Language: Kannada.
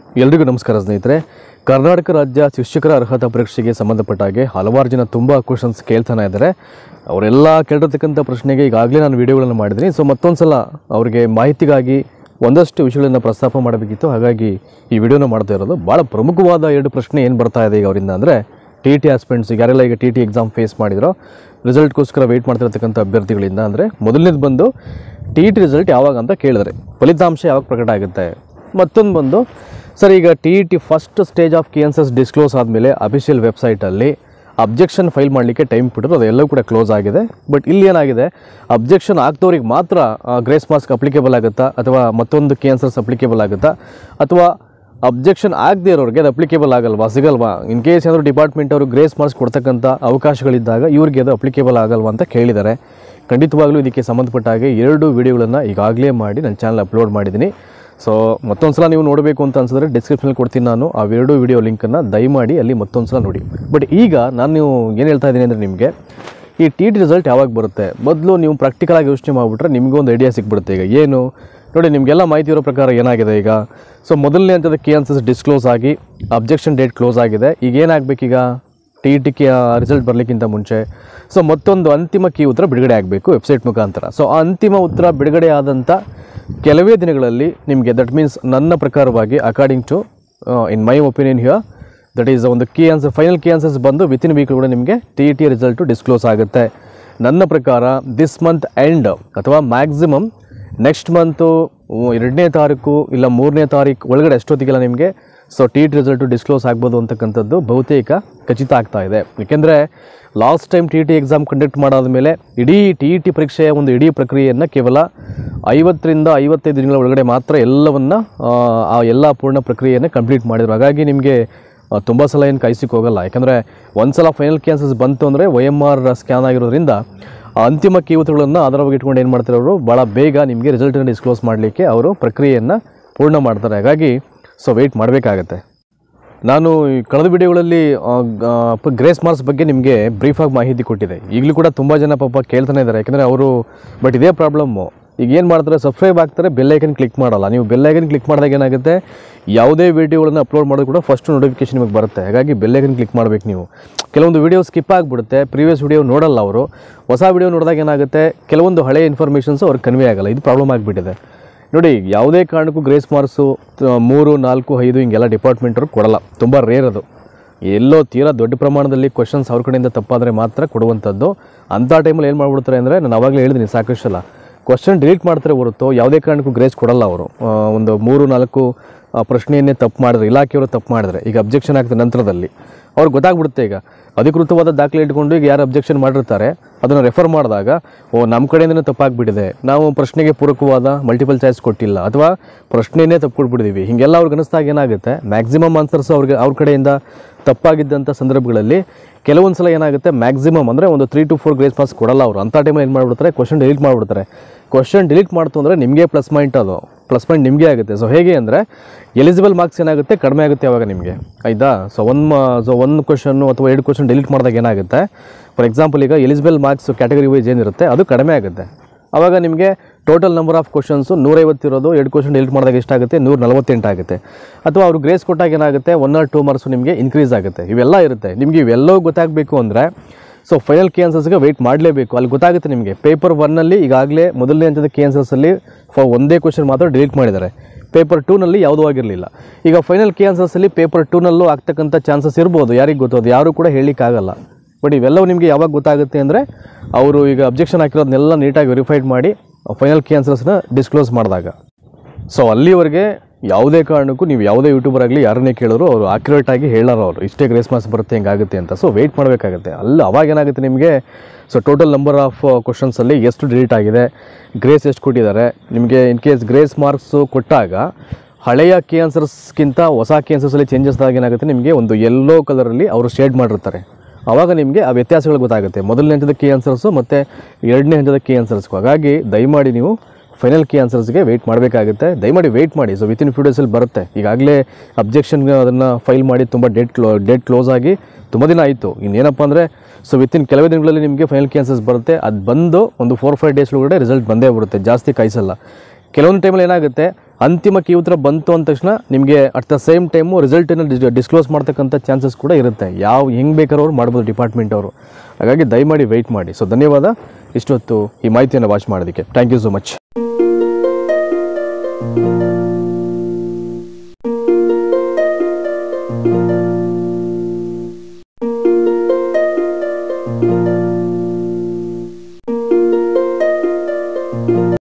ಎಲ್ರಿಗೂ ನಮಸ್ಕಾರ ಸ್ನೇಹಿತರೆ ಕರ್ನಾಟಕ ರಾಜ್ಯ ಶಿಕ್ಷಕರ ಅರ್ಹತಾ ಪರೀಕ್ಷೆಗೆ ಸಂಬಂಧಪಟ್ಟ ಹಾಗೆ ಹಲವಾರು ಜನ ತುಂಬ ಕ್ವಶನ್ಸ್ ಕೇಳ್ತಾನೆ ಇದ್ದಾರೆ ಅವರೆಲ್ಲ ಕೇಳಿರ್ತಕ್ಕಂಥ ಪ್ರಶ್ನೆಗೆ ಈಗಾಗಲೇ ನಾನು ವಿಡಿಯೋಗಳನ್ನು ಮಾಡಿದ್ದೀನಿ ಸೊ ಮತ್ತೊಂದು ಸಲ ಅವರಿಗೆ ಮಾಹಿತಿಗಾಗಿ ಒಂದಷ್ಟು ವಿಷಯಗಳನ್ನು ಪ್ರಸ್ತಾಪ ಮಾಡಬೇಕಿತ್ತು ಹಾಗಾಗಿ ಈ ವಿಡಿಯೋನ ಮಾಡ್ತಾ ಇರೋದು ಭಾಳ ಪ್ರಮುಖವಾದ ಎರಡು ಪ್ರಶ್ನೆ ಏನು ಬರ್ತಾ ಇದೆ ಈಗ ಅವರಿಂದ ಅಂದರೆ ಟಿ ಟಿ ಆಸ್ಪೆಂಟ್ಸ್ ಯಾರೆಲ್ಲ ಈಗ ಟಿ ಟಿ ಎಕ್ಸಾಮ್ ಫೇಸ್ ಮಾಡಿದ್ರೋ ರಿಸಲ್ಟ್ಗೋಸ್ಕರ ವೆಯ್ಟ್ ಮಾಡ್ತಿರ್ತಕ್ಕಂಥ ಅಭ್ಯರ್ಥಿಗಳಿಂದ ಅಂದರೆ ಮೊದಲನೇದು ಬಂದು ಟಿ ಟಿ ರಿಸಲ್ಟ್ ಯಾವಾಗ ಅಂತ ಕೇಳಿದ್ರೆ ಫಲಿತಾಂಶ ಯಾವಾಗ ಪ್ರಕಟ ಆಗುತ್ತೆ ಮತ್ತೊಂದು ಬಂದು ಸರ್ ಈಗ T E T first stage of key answers disclose ಆದಮೇಲೆ ಅಫಿಷಿಯಲ್ ವೆಬ್ಸೈಟಲ್ಲಿ ಅಬ್ಜೆಕ್ಷನ್ ಫೈಲ್ ಮಾಡಲಿಕ್ಕೆ ಟೈಮ್ ಕೊಟ್ಟರು ಅದೆಲ್ಲವೂ ಕೂಡ ಕ್ಲೋಸ್ ಆಗಿದೆ ಬಟ್ ಇಲ್ಲಿ ಏನಾಗಿದೆ ಅಬ್ಜೆಕ್ಷನ್ ಆಗ್ದವ್ರಿಗೆ ಮಾತ್ರ ಗ್ರೇಸ್ ಮಾರ್ಕ್ಸ್ ಅಪ್ಲಿಕೇಬಲ್ ಆಗುತ್ತಾ ಅಥವಾ ಮತ್ತೊಂದು ಕ್ಯಾನ್ಸರ್ಸ್ ಅಪ್ಲಿಕೇಬಲ್ ಆಗುತ್ತಾ ಅಥವಾ ಅಬ್ಜೆಕ್ಷನ್ ಆಗದೇ ಇರೋರಿಗೆ ಅದು ಅಪ್ಲಿಕೇಬಲ್ ಆಗಲ್ವಾ ಸಿಗಲ್ವಾ ಇನ್ ಕೇಸ್ ಏನಾದರೂ ಡಿಪಾರ್ಟ್ಮೆಂಟ್ ಅವರು ಗ್ರೇಸ್ ಮಾರ್ಕ್ಸ್ ಕೊಡ್ತಕ್ಕಂಥ ಅವಕಾಶಗಳಿದ್ದಾಗ ಇವ್ರಿಗೆ ಅದು ಅಪ್ಲಿಕೇಬಲ್ ಆಗಲ್ವಾ ಅಂತ ಕೇಳಿದ್ದಾರೆ ಖಂಡಿತವಾಗ್ಲೂ ಇದಕ್ಕೆ ಸಂಬಂಧಪಟ್ಟ ಹಾಗೆ ಎರಡು ವಿಡಿಯೋಗಳನ್ನು ಈಗಾಗಲೇ ಮಾಡಿ ನನ್ನ ಚಾನಲ್ ಅಪ್ಲೋಡ್ ಮಾಡಿದ್ದೀನಿ ಸೊ ಮತ್ತೊಂದು ಸಲ ನೀವು ನೋಡಬೇಕು ಅಂತ ಅನ್ಸಿದ್ರೆ ಡಿಸ್ಕ್ರಿಪ್ಷನಲ್ಲಿ ಕೊಡ್ತೀನಿ ನಾನು ಆ ಎರಡು ವಿಡಿಯೋ ಲಿಂಕನ್ನು ದಯಮಾಡಿ ಅಲ್ಲಿ ಮತ್ತೊಂದು ಸಲ ನೋಡಿ ಬಟ್ ಈಗ ನಾನು ನೀವು ಏನು ಹೇಳ್ತಾ ಇದ್ದೀನಿ ಅಂದರೆ ನಿಮಗೆ ಈ ಟಿ ಟಿ ರಿಸಲ್ಟ್ ಯಾವಾಗ ಬರುತ್ತೆ ಮೊದಲು ನೀವು ಪ್ರಾಕ್ಟಿಕಲ್ ಆಗಿ ಯೋಚನೆ ಮಾಡಿಬಿಟ್ರೆ ನಿಮಗೂ ಒಂದು ಐಡಿಯಾ ಸಿಕ್ಬಿಡುತ್ತೆ ಈಗ ಏನು ನೋಡಿ ನಿಮಗೆಲ್ಲ ಮಾಹಿತಿ ಇರೋ ಪ್ರಕಾರ ಏನಾಗಿದೆ ಈಗ ಸೊ ಮೊದಲನೇ ಹಂತದ ಕೆ ಆನ್ಸರ್ಸ್ ಡಿಸ್ಕ್ಲೋಸ್ ಆಗಿ ಅಬ್ಜೆಕ್ಷನ್ ಡೇಟ್ ಕ್ಲೋಸ್ ಆಗಿದೆ ಈಗ ಏನಾಗಬೇಕೀಗ ಟಿ ಇ ಟಿ ರಿಸಲ್ಟ್ ಬರಲಿಕ್ಕಿಂತ ಮುಂಚೆ ಸೊ ಮತ್ತೊಂದು ಅಂತಿಮ ಕೀ ಉತ್ತರ ಬಿಡುಗಡೆ ಆಗಬೇಕು ವೆಬ್ಸೈಟ್ ಮುಖಾಂತರ ಸೊ ಆ ಅಂತಿಮ ಉತ್ತರ ಬಿಡುಗಡೆ ಆದಂಥ ಕೆಲವೇ ದಿನಗಳಲ್ಲಿ ನಿಮಗೆ ದಟ್ ಮೀನ್ಸ್ ನನ್ನ ಪ್ರಕಾರವಾಗಿ according to in my opinion here that is ಒಂದು key answer final key answers ಬಂದು ವಿತಿನ್ ವೀಕ್ ಕೂಡ ನಿಮಗೆ T E T result disclose ಆಗುತ್ತೆ ನನ್ನ ಪ್ರಕಾರ ದಿಸ್ ಮಂತ್ ಎಂಡ್ ಅಥವಾ ಮ್ಯಾಕ್ಸಿಮಮ್ ನೆಕ್ಸ್ಟ್ ಮಂತು ಎರಡನೇ ತಾರೀಕು ಇಲ್ಲ ಮೂರನೇ ತಾರೀಕು ಒಳಗಡೆ ಎಷ್ಟೊತ್ತಿಗೆಲ್ಲ ನಿಮಗೆ so T E T result disclose ಆಗ್ಬೋದು ಅಂತಕ್ಕಂಥದ್ದು ಬಹುತೇಕ ಖಚಿತ ಆಗ್ತಾ ಇದೆ ಏಕೆಂದರೆ last time T E T exam conduct ಮಾಡಾದ ಮೇಲೆ ಇಡೀ ಟಿ ಇ ಟಿ ಪರೀಕ್ಷೆಯ ಒಂದು ಇಡೀ ಪ್ರಕ್ರಿಯೆಯನ್ನು ಕೇವಲ ಐವತ್ತರಿಂದ ಐವತ್ತೈದು ದಿನಗಳ ಒಳಗಡೆ ಮಾತ್ರ ಎಲ್ಲವನ್ನ ಆ, ಆ ಎಲ್ಲ ಪೂರ್ಣ ಪ್ರಕ್ರಿಯೆಯನ್ನು ಕಂಪ್ಲೀಟ್ ಮಾಡಿದ್ರು ಹಾಗಾಗಿ ನಿಮಗೆ ತುಂಬ ಸಲ ಏನು ಕಾಯಿಸಿಕ್ ಹೋಗಲ್ಲ ಯಾಕಂದರೆ ಒಂದು ಸಲ ಫೈನಲ್ ಕ್ಯಾನ್ಸರ್ಸ್ ಬಂತು ಅಂದರೆ ಒ ಎಮ್ ಆರ್ ಸ್ಕ್ಯಾನ್ ಆಗಿರೋದ್ರಿಂದ ಆ ಅಂತಿಮ ಕೀವತುಗಳನ್ನು ಆಧಾರವಾಗಿ ಇಟ್ಕೊಂಡು ಏನು ಮಾಡ್ತಾರೆ ಅವರು ಭಾಳ ಬೇಗ ನಿಮಗೆ ರಿಸಲ್ಟನ್ನು ಡಿಸ್ಕ್ಲೋಸ್ ಮಾಡಲಿಕ್ಕೆ ಅವರು ಪ್ರಕ್ರಿಯೆಯನ್ನು ಪೂರ್ಣ ಮಾಡ್ತಾರೆ ಹಾಗಾಗಿ ಸೊ ವೆಯ್ಟ್ ಮಾಡಬೇಕಾಗತ್ತೆ ನಾನು ಈ ಕಳೆದ ವಿಡಿಯೋಗಳಲ್ಲಿ ಗ್ರೇಸ್ ಮಾರ್ಕ್ಸ್ ಬಗ್ಗೆ ನಿಮಗೆ ಬ್ರೀಫಾಗಿ ಮಾಹಿತಿ ಕೊಟ್ಟಿದೆ ಈಗಲೂ ಕೂಡ ತುಂಬ ಜನ ಪಾಪ ಕೇಳ್ತಾನೆ ಇದ್ದಾರೆ ಯಾಕಂದರೆ ಅವರು ಬಟ್ ಇದೇ ಪ್ರಾಬ್ಲಮ್ಮು ಈಗ ಏನು ಮಾಡ್ತಾರೆ ಸಬ್ಸ್ಕ್ರೈಬ್ ಆಗ್ತಾರೆ ಬೆಲ್ಲೈಕನ್ ಕ್ಲಿಕ್ ಮಾಡಲ್ಲ ನೀವು ಬೆಲ್ಲೈಕನ್ ಕ್ಲಿಕ್ ಮಾಡಿದಾಗ ಏನಾಗುತ್ತೆ ಯಾವುದೇ ವೀಡಿಯೋಗಳನ್ನು ಅಪ್ಲೋಡ್ ಮಾಡೋದು ಕೂಡ ಫಸ್ಟ್ ನೋಟಿಫಿಕೇಶನ್ ನಿಮಗೆ ಬರುತ್ತೆ ಹಾಗಾಗಿ ಬೆಲ್ಲೈಕನ್ ಕ್ಲಿಕ್ ಮಾಡಬೇಕು ನೀವು ಕೆಲವೊಂದು ವಿಡಿಯೋ ಸ್ಕಿಪ್ ಆಗಿಬಿಡುತ್ತೆ ಪ್ರೀವಿಯಸ್ ವಿಡಿಯೋ ನೋಡಲ್ಲ ಅವರು ಹೊಸ ವಿಡಿಯೋ ನೋಡಿದಾಗ ಏನಾಗುತ್ತೆ ಕೆಲವೊಂದು ಹಳೆಯ ಇನ್ಫಾರ್ಮೇಷನ್ಸ್ ಅವ್ರಿಗೆ ಕನ್ವೆ ಆಗಲ್ಲ ಇದು ಪ್ರಾಬ್ಲಮ್ ಆಗಿಬಿಟ್ಟಿದೆ ನೋಡಿ ಯಾವುದೇ ಕಾರಣಕ್ಕೂ ಗ್ರೇಸ್ ಮಾರ್ಕ್ಸು ತ- ಮೂರು ನಾಲ್ಕು ಐದು ಹಿಂಗೆಲ್ಲ ಡಿಪಾರ್ಟ್ಮೆಂಟರು ಕೊಡಲ್ಲ ತುಂಬ ರೇರ್ ಅದು ಎಲ್ಲೋ ತೀರಾ ದೊಡ್ಡ ಪ್ರಮಾಣದಲ್ಲಿ ಕ್ವಶನ್ಸ್ ಅವ್ರ ಕಡೆಯಿಂದ ತಪ್ಪಾದರೆ ಮಾತ್ರ ಕೊಡುವಂಥದ್ದು ಅಂಥ ಟೈಮಲ್ಲಿ ಏನು ಮಾಡ್ಬಿಡ್ತಾರೆ ಅಂದರೆ ನಾನು ಅವಾಗಲೇ ಹೇಳಿದ್ದೀನಿ ಸಾಕಷ್ಟು ಸಲ ಕ್ವಶನ್ ಡಿಲೀಟ್ ಮಾಡ್ತಾರೆ ಹೊರತು ಯಾವುದೇ ಕಾರಣಕ್ಕೂ ಗ್ರೇಸ್ ಕೊಡಲ್ಲ ಅವರು ಆ, ಒಂದು ಮೂರು ನಾಲ್ಕು ಆ, ಪ್ರಶ್ನೆಯನ್ನೇ ತಪ್ಪು ಮಾಡಿದ್ರೆ ಇಲಾಖೆಯವರು ತಪ್ಪು ಮಾಡಿದ್ರೆ ಈಗ ಅಬ್ಜೆಕ್ಷನ್ ಆಗ್ತದೆ ನಂತರದಲ್ಲಿ ಅವ್ರಿಗೆ ಗೊತ್ತಾಗ್ಬಿಡುತ್ತೆ ಈಗ ಅಧಿಕೃತವಾದ ದಾಖಲೆ ಇಟ್ಕೊಂಡು ಈಗ ಯಾರು ಅಬ್ಜೆಕ್ಷನ್ ಮಾಡಿರ್ತಾರೆ ಅದನ್ನು ರೆಫರ್ ಮಾಡಿದಾಗ ಓ ನಮ್ಮ ಕಡೆಯಿಂದನೇ ತಪ್ಪಾಗ್ಬಿಟ್ಟಿದೆ ನಾವು ಪ್ರಶ್ನೆಗೆ ಪೂರಕವಾದ ಮಲ್ಟಿಪಲ್ ಚಾಯ್ಸ್ ಕೊಟ್ಟಿಲ್ಲ ಅಥವಾ ಪ್ರಶ್ನೆಯೇ ತಪ್ಪು ಕೊಟ್ಬಿಟ್ಟಿದ್ದೀವಿ ಹೀಗೆಲ್ಲ ಅವ್ರಿಗೆ ಅನಿಸ್ದಾಗ ಏನಾಗುತ್ತೆ ಮ್ಯಾಕ್ಸಿಮಮ್ ಆನ್ಸರ್ಸ್ ಅವ್ರಿಗೆ ಅವ್ರ ಕಡೆಯಿಂದ ತಪ್ಪಾಗಿದ್ದಂಥ ಸಂದರ್ಭಗಳಲ್ಲಿ ಕೆಲವೊಂದು ಸಲ ಏನಾಗುತ್ತೆ ಮ್ಯಾಕ್ಸಿಮಮ್ ಅಂದರೆ ಒಂದು three to four grace pass ಕೊಡಲ್ಲ ಅವರು ಅಂಥ ಟೈಮಲ್ಲಿ ಏನು ಮಾಡಿಬಿಡ್ತಾರೆ ಕ್ವಶನ್ ಡಿಲೀಟ್ ಮಾಡಿಬಿಡ್ತಾರೆ ಕ್ವಶನ್ ಡಿಲೀಟ್ ಮಾಡ್ತು ಅಂದರೆ ನಿಮಗೆ ಪ್ಲಸ್ ಪಾಯಿಂಟ್ ಅದು ಪ್ಲಸ್ ಪಾಯಿಂಟ್ ನಿಮಗೆ ಆಗುತ್ತೆ ಸೊ ಹೇಗೆ ಅಂದರೆ ಎಲಿಜಿಬಲ್ ಮಾರ್ಕ್ಸ್ ಏನಾಗುತ್ತೆ ಕಡಿಮೆ ಆಗುತ್ತೆ ಅವಾಗ ನಿಮಗೆ ಆಯಿತಾ ಸೊ ಒಂದು ಸೊ ಒಂದು ಕ್ವಶನ್ನು ಅಥವಾ ಎರಡು ಕ್ವಶನ್ ಡಿಲೀಟ್ ಮಾಡಿದಾಗ ಏನಾಗುತ್ತೆ ಫಾರ್ ಎಕ್ಸಾಂಪಲ್ ಈಗ ಎಲಿಜಿಬಲ್ ಮಾರ್ಕ್ಸ್ ಕ್ಯಾಟಗರಿ ವೈಸ್ ಏನಿರುತ್ತೆ ಅದು ಕಡಿಮೆ ಆಗುತ್ತೆ ಆವಾಗ ನಿಮಗೆ ಟೋಟಲ್ ನಂಬರ್ ಆಫ್ ಕ್ವಶನ್ಸು ನೂರೈವತ್ತಿರೋದು ಎರಡು ಕ್ವಶನ್ ಡಿಲೀಟ್ ಮಾಡಿದಾಗ ಎಷ್ಟಾಗುತ್ತೆ ನೂರ ನಲವತ್ತೆಂಟು ಆಗುತ್ತೆ ಅಥವಾ ಅವರು ಗ್ರೇಸ್ ಕೊಟ್ಟಾಗ ಏನಾಗುತ್ತೆ ಒನ್ ಆರ್ ಟೂ ಮಾರ್ಕ್ಸು ನಿಮಗೆ ಇನ್ಕ್ರೀಸ್ ಆಗುತ್ತೆ ಇವೆಲ್ಲ ಇರುತ್ತೆ ನಿಮಗೆ ಇವೆಲ್ಲವೂ ಗೊತ್ತಾಗಬೇಕು ಅಂದರೆ ಸೊ ಫೈನಲ್ ಕೆ ಆನ್ಸರ್ಸ್ಗೆ ವೆಯ್ಟ್ ಮಾಡಲೇಬೇಕು ಅಲ್ಲಿ ಗೊತ್ತಾಗುತ್ತೆ ನಿಮಗೆ ಪೇಪರ್ ಒನ್ನಲ್ಲಿ ಈಗಾಗಲೇ ಮೊದಲನೇ ಹಂತದ ಕೆ ಆನ್ಸರ್ಸಲ್ಲಿ ಫಾರ್ ಒಂದೇ ಕ್ವಶನ್ ಮಾತ್ರ ಡಿಲೀಟ್ ಮಾಡಿದ್ದಾರೆ ಪೇಪರ್ ಟೂನಲ್ಲಿ ಯಾವುದೂ ಆಗಿರಲಿಲ್ಲ ಈಗ ಫೈನಲ್ ಕೆ ಆನ್ಸರ್ಸಲ್ಲಿ ಪೇಪರ್ ಟೂನಲ್ಲೂ ಆಗ್ತಕ್ಕಂಥ ಚಾನ್ಸಸ್ ಇರ್ಬೋದು ಯಾರಿಗೆ ಗೊತ್ತೋದು ಯಾರು ಕೂಡ ಹೇಳಲಿಕ್ಕಾಗಲ್ಲ ಬಟ್ ಇವೆಲ್ಲವೂ ನಿಮಗೆ ಯಾವಾಗ ಗೊತ್ತಾಗುತ್ತೆ ಅಂದರೆ ಅವರು ಈಗ ಅಬ್ಜೆಕ್ಷನ್ ಹಾಕಿರೋದನ್ನೆಲ್ಲ ನೀಟಾಗಿ ವೆರಿಫೈಡ್ ಮಾಡಿ ಫೈನಲ್ ಕೀ ಆನ್ಸರ್ಸ್ನ ಡಿಸ್ಕ್ಲೋಸ್ ಮಾಡಿದಾಗ ಸೊ ಅಲ್ಲಿವರೆಗೆ ಯಾವುದೇ ಕಾರಣಕ್ಕೂ ನೀವು ಯಾವುದೇ ಯೂಟ್ಯೂಬರ್ ಆಗಲಿ ಯಾರನ್ನೇ ಕೇಳಿದ್ರು ಅವರು ಆಕ್ಯುರೇಟ್ ಆಗಿ ಹೇಳಾರ ಅವರು ಇಷ್ಟೇ ಗ್ರೇಸ್ ಮಾರ್ಕ್ಸ್ ಬರುತ್ತೆ ಹಿಂಗಾಗುತ್ತೆ ಅಂತ ಸೊ ವೆಯ್ಟ್ ಮಾಡಬೇಕಾಗುತ್ತೆ ಅಲ್ಲಿ ಅವಾಗ ಏನಾಗುತ್ತೆ ನಿಮಗೆ ಸೊ ಟೋಟಲ್ ನಂಬರ್ ಆಫ್ ಕ್ವಶನ್ಸಲ್ಲಿ ಎಷ್ಟು ಡಿಲೀಟ್ ಆಗಿದೆ ಗ್ರೇಸ್ ಎಷ್ಟು ಕೊಟ್ಟಿದ್ದಾರೆ ನಿಮಗೆ ಇನ್ ಕೇಸ್ ಗ್ರೇಸ್ ಮಾರ್ಕ್ಸು ಕೊಟ್ಟಾಗ ಹಳೆಯ ಕೆ ಆನ್ಸರ್ಸ್ಗಿಂತ ಹೊಸ ಕೆ ಆನ್ಸರ್ಸಲ್ಲಿ ಚೇಂಜಸ್ ಆದಾಗ ಏನಾಗುತ್ತೆ ನಿಮಗೆ ಒಂದು ಯೆಲ್ಲೋ ಕಲರಲ್ಲಿ ಅವರು ಶೇಡ್ ಮಾಡಿರ್ತಾರೆ ಆವಾಗ ನಿಮಗೆ ಆ ವ್ಯತ್ಯಾಸಗಳು ಗೊತ್ತಾಗುತ್ತೆ ಮೊದಲನೇ ಹಂತದ ಕೀ ಆನ್ಸರ್ಸು ಮತ್ತು ಎರಡನೇ ಹಂತದ ಕೀ ಆನ್ಸರ್ಸ್ಗೂ ಹಾಗಾಗಿ ದಯಮಾಡಿ ನೀವು ಫೈನಲ್ ಕೀ ಆನ್ಸರ್ಸ್ಗೆ ವೆಯ್ಟ್ ಮಾಡಬೇಕಾಗುತ್ತೆ ದಯಮಾಡಿ ವೆಯ್ಟ್ ಮಾಡಿ ಸೊ ವಿತಿನ್ ಫ್ಯೂ ಡೇಸಲ್ಲಿ ಬರುತ್ತೆ ಈಗಾಗಲೇ ಅಬ್ಜೆಕ್ಷನ್ ಅದನ್ನು ಫೈಲ್ ಮಾಡಿ ತುಂಬ ಡೇಟ್ ಕ್ಲೋ ಡೇಟ್ ಕ್ಲೋಸ್ ಆಗಿ ತುಂಬ ದಿನ ಆಯಿತು ಇನ್ನೇನಪ್ಪ ಅಂದರೆ ಸೊ ವಿತಿನ್ ಕೆಲವೇ ದಿನಗಳಲ್ಲಿ ನಿಮಗೆ ಫೈನಲ್ ಕೀ ಆನ್ಸರ್ಸ್ ಬರುತ್ತೆ ಅದು ಬಂದು ಒಂದು ಫೋರ್ ಫೈವ್ ಡೇಸ್ ಒಳಗಡೆ ರಿಸಲ್ಟ್ ಬಂದೇ ಬರುತ್ತೆ ಜಾಸ್ತಿ ಕಾಯಿಸಲ್ಲ ಕೆಲವೊಂದು ಟೈಮಲ್ಲಿ ಏನಾಗುತ್ತೆ ಅಂತಿಮ ಕೀ ಉತ್ತರ ಬಂತು ಅಂದ ತಕ್ಷಣ ನಿಮಗೆ ಅಟ್ ದ ಸೇಮ್ ಟೈಮು ರಿಸಲ್ಟನ್ನು ಡಿಸ್ಕ್ಲೋಸ್ ಮಾಡ್ತಕ್ಕಂಥ ಚಾನ್ಸಸ್ ಕೂಡ ಇರುತ್ತೆ ಯಾವ ಹೆಂಗೆ ಬೇಕಾದ್ರೂ ಅವ್ರು ಮಾಡ್ಬೋದು ಡಿಪಾರ್ಟ್ಮೆಂಟ್ ಅವರು ಹಾಗಾಗಿ ದಯಮಾಡಿ ವೆಯ್ಟ್ ಮಾಡಿ ಸೊ ಧನ್ಯವಾದ ಇಷ್ಟೊತ್ತು ಈ ಮಾಹಿತಿಯನ್ನು ವಾಚ್ ಮಾಡೋದಕ್ಕೆ ಥ್ಯಾಂಕ್ ಯು ಸೊ ಮಚ್